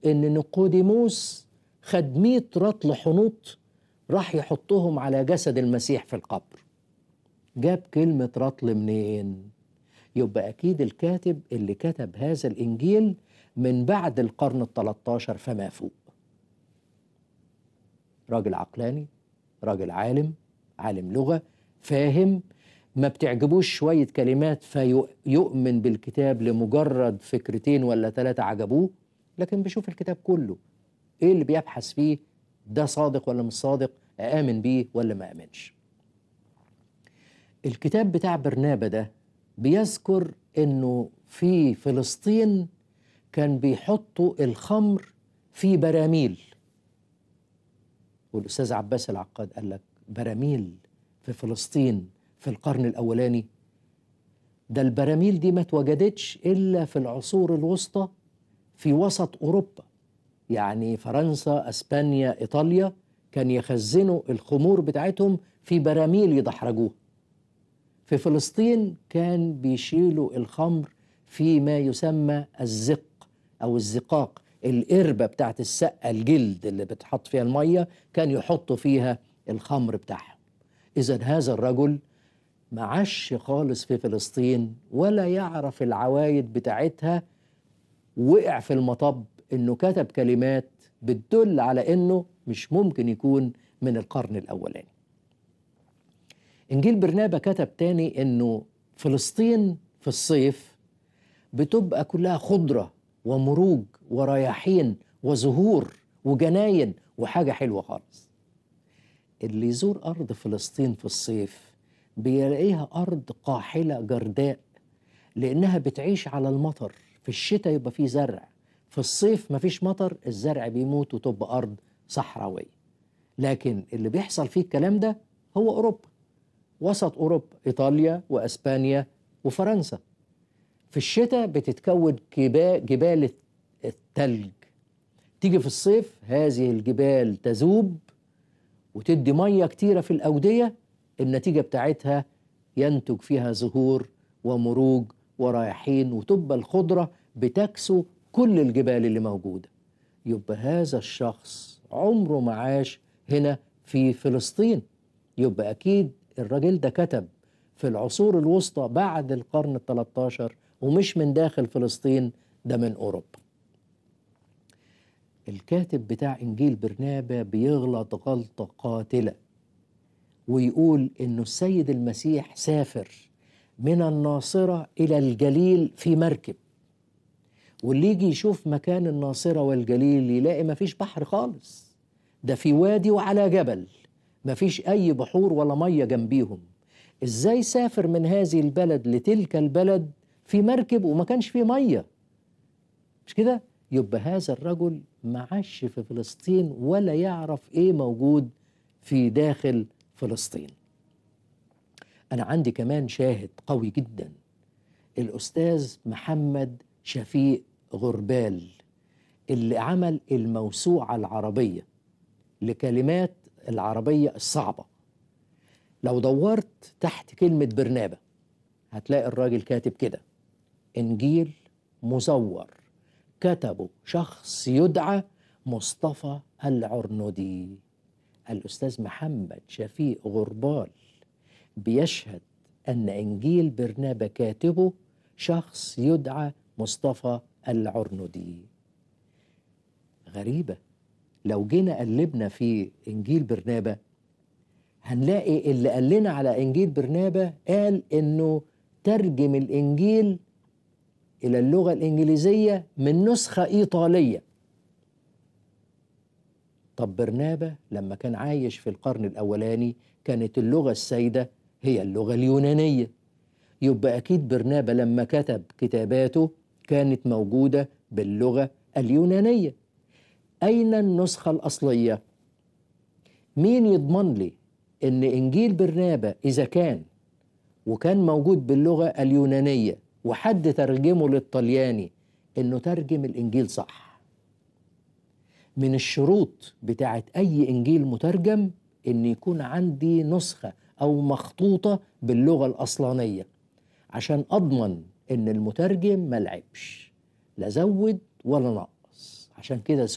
ان نيقوديموس خد 100 رطل حنوط راح يحطهم على جسد المسيح في القبر جاب كلمة رطل منين؟ يبقى أكيد الكاتب اللي كتب هذا الإنجيل من بعد القرن الثلاثة فما فوق راجل عقلاني راجل عالم عالم لغة فاهم ما بتعجبوش شوية كلمات فيؤمن بالكتاب لمجرد فكرتين ولا ثلاثة عجبوه لكن بيشوف الكتاب كله ايه اللي بيبحث فيه ده صادق ولا مش صادق آمن بيه ولا ما آمنش الكتاب بتاع برنابة ده بيذكر انه في فلسطين كان بيحطوا الخمر في براميل والاستاذ عباس العقاد قال لك براميل في فلسطين في القرن الاولاني ده البراميل دي ما اتوجدتش الا في العصور الوسطى في وسط اوروبا يعني فرنسا اسبانيا ايطاليا كان يخزنوا الخمور بتاعتهم في براميل يدحرجوها في فلسطين كان بيشيلوا الخمر في ما يسمى الزق او الزقاق القربة بتاعت السقة الجلد اللي بتحط فيها المية كان يحطوا فيها الخمر بتاعهم إذا هذا الرجل ما عاش خالص في فلسطين ولا يعرف العوايد بتاعتها وقع في المطب انه كتب كلمات بتدل على انه مش ممكن يكون من القرن الاولاني انجيل برنابا كتب تاني انه فلسطين في الصيف بتبقى كلها خضره ومروج ورياحين وزهور وجناين وحاجه حلوه خالص اللي يزور ارض فلسطين في الصيف بيلاقيها ارض قاحله جرداء لانها بتعيش على المطر في الشتاء يبقى فيه زرع في الصيف مفيش مطر الزرع بيموت وتبقى ارض صحراويه لكن اللي بيحصل فيه الكلام ده هو اوروبا وسط اوروبا ايطاليا واسبانيا وفرنسا في الشتاء بتتكون جبال التلج تيجي في الصيف هذه الجبال تذوب وتدي ميه كتيره في الاوديه النتيجه بتاعتها ينتج فيها زهور ومروج ورياحين وتبقى الخضره بتكسو كل الجبال اللي موجوده يبقى هذا الشخص عمره ما عاش هنا في فلسطين يبقى اكيد الراجل ده كتب في العصور الوسطى بعد القرن ال13 ومش من داخل فلسطين ده من اوروبا الكاتب بتاع انجيل برنابا بيغلط غلطه قاتله ويقول انه السيد المسيح سافر من الناصره الى الجليل في مركب واللي يجي يشوف مكان الناصره والجليل يلاقي مفيش بحر خالص ده في وادي وعلى جبل مفيش اي بحور ولا ميه جنبيهم ازاي سافر من هذه البلد لتلك البلد في مركب وما كانش فيه ميه مش كده يبقى هذا الرجل ما عاش في فلسطين ولا يعرف ايه موجود في داخل فلسطين انا عندي كمان شاهد قوي جدا الاستاذ محمد شفيق غربال اللي عمل الموسوعه العربيه لكلمات العربيه الصعبه لو دورت تحت كلمه برنابه هتلاقي الراجل كاتب كده انجيل مزور كتبه شخص يدعى مصطفى العرنودي الاستاذ محمد شفيق غربال بيشهد ان انجيل برنابا كاتبه شخص يدعى مصطفى العرنودي غريبه لو جينا قلبنا في انجيل برنابا هنلاقي اللي قال لنا على انجيل برنابا قال انه ترجم الانجيل الى اللغه الانجليزيه من نسخه ايطاليه طب برنابا لما كان عايش في القرن الاولاني كانت اللغه السائده هي اللغه اليونانيه يبقى اكيد برنابا لما كتب كتاباته كانت موجوده باللغه اليونانيه اين النسخه الاصليه مين يضمن لي ان انجيل برنابا اذا كان وكان موجود باللغه اليونانيه وحد ترجمه للطلياني انه ترجم الانجيل صح من الشروط بتاعت اي انجيل مترجم ان يكون عندي نسخه او مخطوطه باللغه الاصلانيه عشان اضمن ان المترجم ما لعبش لا زود ولا نقص عشان كده